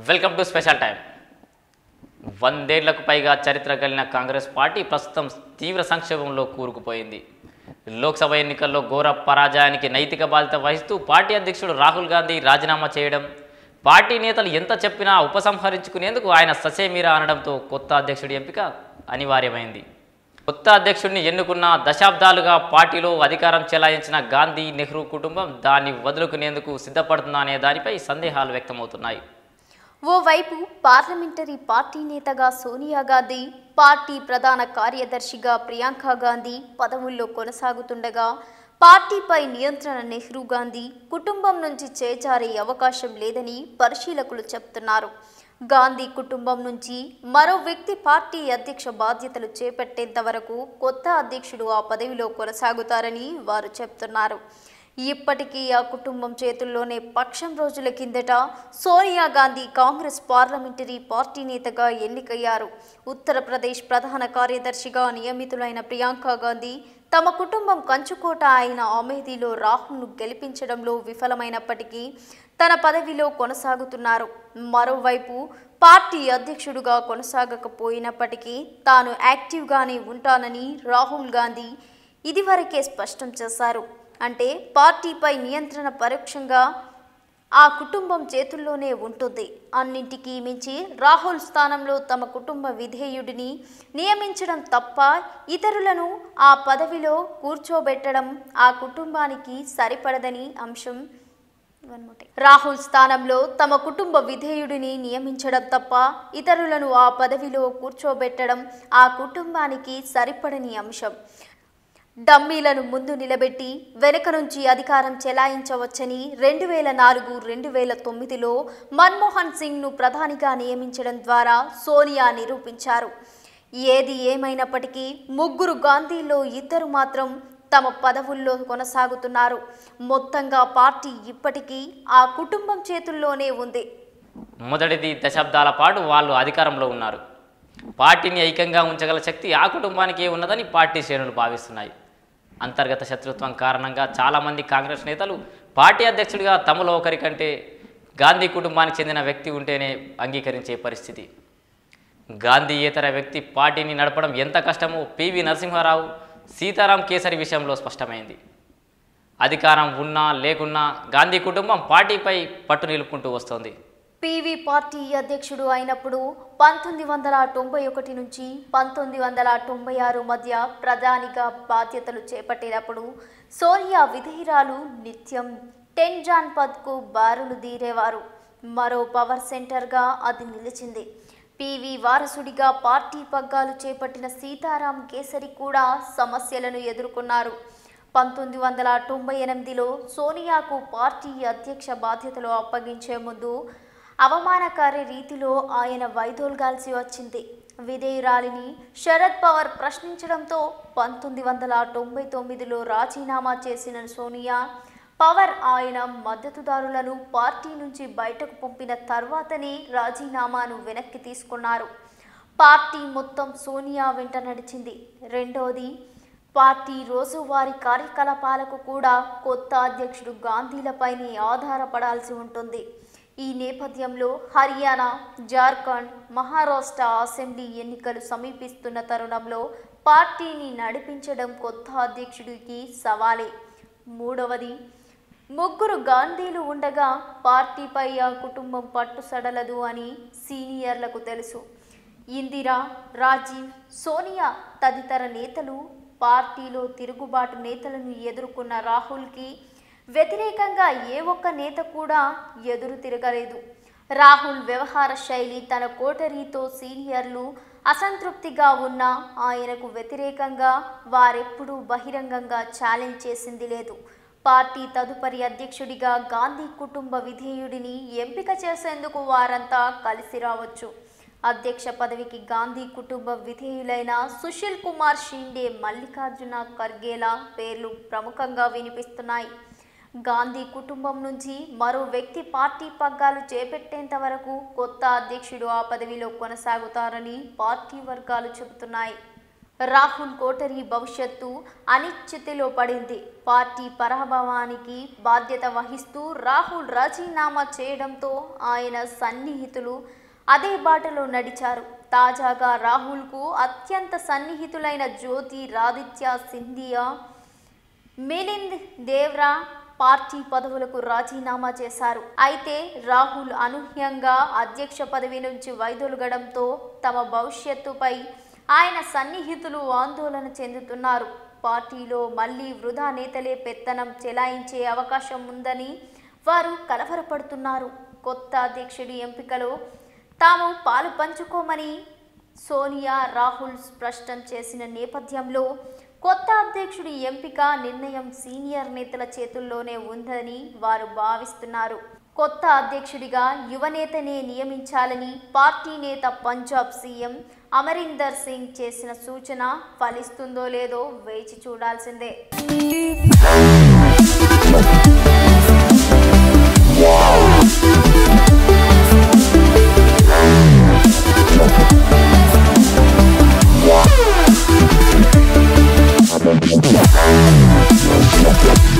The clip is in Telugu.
వెల్కమ్ టు స్పెషల్ టైం వందేళ్లకు పైగా చరిత్ర కలిగిన కాంగ్రెస్ పార్టీ ప్రస్తుతం తీవ్ర సంక్షోభంలో కూరుకుపోయింది లోక్సభ ఎన్నికల్లో ఘోర పరాజయానికి నైతిక బాధ్యత వహిస్తూ పార్టీ అధ్యక్షుడు రాహుల్ గాంధీ రాజీనామా చేయడం పార్టీ నేతలు ఎంత చెప్పినా ఉపసంహరించుకునేందుకు ఆయన ససేమీరా అనడంతో కొత్త అధ్యక్షుడి ఎంపిక అనివార్యమైంది కొత్త అధ్యక్షుడిని ఎన్నుకున్న దశాబ్దాలుగా పార్టీలో అధికారం చెలాయించిన గాంధీ నెహ్రూ కుటుంబం దాన్ని వదులుకునేందుకు సిద్ధపడుతుందా అనే దానిపై సందేహాలు వ్యక్తమవుతున్నాయి ఓవైపు పార్లమెంటరీ పార్టీ నేతగా సోనియా గాంధీ పార్టీ ప్రధాన కార్యదర్శిగా ప్రియాంక గాంధీ పదవుల్లో కొనసాగుతుండగా పార్టీపై నియంత్రణ నెహ్రూ గాంధీ కుటుంబం నుంచి చేజారే అవకాశం లేదని పరిశీలకులు చెప్తున్నారు గాంధీ కుటుంబం నుంచి మరో వ్యక్తి పార్టీ అధ్యక్ష బాధ్యతలు చేపట్టేంత వరకు కొత్త అధ్యక్షుడు ఆ పదవిలో కొనసాగుతారని వారు చెప్తున్నారు ఇప్పటికీ ఆ కుటుంబం చేతుల్లోనే పక్షం రోజుల కిందట సోనియా గాంధీ కాంగ్రెస్ పార్లమెంటరీ పార్టీ నేతగా ఎన్నికయ్యారు ఉత్తరప్రదేశ్ ప్రధాన కార్యదర్శిగా నియమితులైన ప్రియాంక గాంధీ తమ కుటుంబం కంచుకోట అయిన అమేథీలో రాహుల్ను గెలిపించడంలో విఫలమైనప్పటికీ తన పదవిలో కొనసాగుతున్నారు మరోవైపు పార్టీ అధ్యక్షుడుగా కొనసాగకపోయినప్పటికీ తాను యాక్టివ్గానే ఉంటానని రాహుల్ గాంధీ ఇదివరకే స్పష్టం చేశారు అంటే పార్టీపై నియంత్రణ పరోక్షంగా ఆ కుటుంబం చేతుల్లోనే ఉంటుంది అన్నింటికీ మించి రాహుల్ స్థానంలో తమ కుటుంబ విధేయుడిని నియమించడం తప్ప ఇతరులను ఆ పదవిలో కూర్చోబెట్టడం ఆ కుటుంబానికి సరిపడదని అంశం One more time. రాహుల్ స్థానంలో తమ కుటుంబ విధేయుడిని నియమించడం తప్ప ఇతరులను ఆ పదవిలో కూర్చోబెట్టడం ఆ కుటుంబానికి సరిపడని అంశం డమ్మీలను ముందు నిలబెట్టి వెనుక నుంచి అధికారం చెలాయించవచ్చని రెండు వేల నాలుగు రెండు వేల తొమ్మిదిలో మన్మోహన్ సింగ్ను ప్రధానిగా నియమించడం ద్వారా సోనియా నిరూపించారు ఏది ఏమైనప్పటికీ ముగ్గురు గాంధీలో ఇద్దరు మాత్రం తమ పదవుల్లో కొనసాగుతున్నారు మొత్తంగా పార్టీ ఇప్పటికీ ఆ కుటుంబం చేతుల్లోనే ఉంది మొదటిది దశాబ్దాల పాటు వాళ్ళు అధికారంలో ఉన్నారు పార్టీని ఐక్యంగా ఉంచగల శక్తి ఆ కుటుంబానికే ఉన్నదని పార్టీ శ్రేణులు భావిస్తున్నాయి అంతర్గత శత్రుత్వం కారణంగా చాలామంది కాంగ్రెస్ నేతలు పార్టీ అధ్యక్షుడిగా తమలో ఒకరికంటే గాంధీ కుటుంబానికి చెందిన వ్యక్తి ఉంటేనే అంగీకరించే పరిస్థితి గాంధీయేతర వ్యక్తి పార్టీని నడపడం ఎంత కష్టమో పివి నరసింహారావు సీతారాం కేసరి విషయంలో స్పష్టమైంది అధికారం ఉన్నా లేకున్నా గాంధీ కుటుంబం పార్టీపై పట్టు నిలుపుకుంటూ వస్తోంది పివి పార్టీ అధ్యక్షుడు అయినప్పుడు పంతొమ్మిది వందల తొంభై ఒకటి నుంచి పంతొమ్మిది వందల తొంభై ఆరు మధ్య ప్రధానిగా బాధ్యతలు చేపట్టినప్పుడు సోనియా విధేయురాలు నిత్యం టెన్ జాన్ పద్కు బారులు తీరేవారు మరో పవర్ సెంటర్గా అది నిలిచింది పివి వారసుడిగా పార్టీ పగ్గాలు చేపట్టిన సీతారాం కేసరి కూడా సమస్యలను ఎదుర్కొన్నారు పంతొమ్మిది వందల తొంభై ఎనిమిదిలో సోనియాకు పార్టీ అధ్యక్ష బాధ్యతలు అప్పగించే ముందు అవమానకారి రీతిలో ఆయన వైదొలగాల్సి వచ్చింది విధేయురాలిని శరద్ పవార్ ప్రశ్నించడంతో పంతొమ్మిది వందల తొంభై తొమ్మిదిలో రాజీనామా చేసిన సోనియా పవర్ ఆయన మద్దతుదారులను పార్టీ నుంచి బయటకు పంపిన తర్వాతనే రాజీనామాను వెనక్కి తీసుకున్నారు పార్టీ మొత్తం సోనియా వెంట నడిచింది రెండోది పార్టీ రోజువారీ కార్యకలాపాలకు కూడా కొత్త అధ్యక్షుడు గాంధీలపైనే ఆధారపడాల్సి ఉంటుంది ఈ నేపథ్యంలో హర్యానా జార్ఖండ్ మహారాష్ట్ర అసెంబ్లీ ఎన్నికలు సమీపిస్తున్న తరుణంలో పార్టీని నడిపించడం కొత్త అధ్యక్షుడికి సవాలే మూడవది ముగ్గురు గాంధీలు ఉండగా పార్టీపై ఆ కుటుంబం పట్టు సడలదు అని సీనియర్లకు తెలుసు ఇందిరా రాజీవ్ సోనియా తదితర నేతలు పార్టీలో తిరుగుబాటు నేతలను ఎదుర్కొన్న రాహుల్కి వ్యతిరేకంగా ఏ ఒక్క నేత కూడా ఎదురు తిరగలేదు రాహుల్ వ్యవహార శైలి తన కోటరీతో సీనియర్లు అసంతృప్తిగా ఉన్న ఆయనకు వ్యతిరేకంగా వారెప్పుడూ బహిరంగంగా ఛాలెంజ్ చేసింది లేదు పార్టీ తదుపరి అధ్యక్షుడిగా గాంధీ కుటుంబ విధేయుడిని ఎంపిక చేసేందుకు వారంతా కలిసి రావచ్చు అధ్యక్ష పదవికి గాంధీ కుటుంబ విధేయులైన సుశీల్ కుమార్ షిండే మల్లికార్జున ఖర్గేల పేర్లు ప్రముఖంగా వినిపిస్తున్నాయి గాంధీ కుటుంబం నుంచి మరో వ్యక్తి పార్టీ పగ్గాలు చేపట్టేంత వరకు కొత్త అధ్యక్షుడు ఆ పదవిలో కొనసాగుతారని పార్టీ వర్గాలు చెబుతున్నాయి రాహుల్ కోటరీ భవిష్యత్తు అనిశ్చితిలో పడింది పార్టీ పరాభవానికి బాధ్యత వహిస్తూ రాహుల్ రాజీనామా చేయడంతో ఆయన సన్నిహితులు అదే బాటలో నడిచారు తాజాగా రాహుల్కు అత్యంత సన్నిహితులైన జ్యోతి రాదిత్య సింధియా మిలింద్ దేవ్రా పార్టీ పదవులకు రాజీనామా చేశారు అయితే రాహుల్ అనూహ్యంగా అధ్యక్ష పదవి నుంచి వైదొలగడంతో తమ భవిష్యత్తుపై ఆయన సన్నిహితులు ఆందోళన చెందుతున్నారు పార్టీలో మళ్లీ వృధా నేతలే పెత్తనం చెలాయించే అవకాశం ఉందని వారు కలవరపడుతున్నారు కొత్త అధ్యక్షుడి ఎంపికలో తాము పాలు పంచుకోమని సోనియా రాహుల్ స్పష్టం చేసిన నేపథ్యంలో కొత్త అధ్యక్షుడి ఎంపిక నిర్ణయం సీనియర్ నేతల చేతుల్లోనే ఉందని వారు భావిస్తున్నారు కొత్త అధ్యక్షుడిగా యువనేతనే నియమించాలని పార్టీ నేత పంజాబ్ సీఎం అమరీందర్ సింగ్ చేసిన సూచన ఫలిస్తుందో లేదో వేచి చూడాల్సిందే Thank you.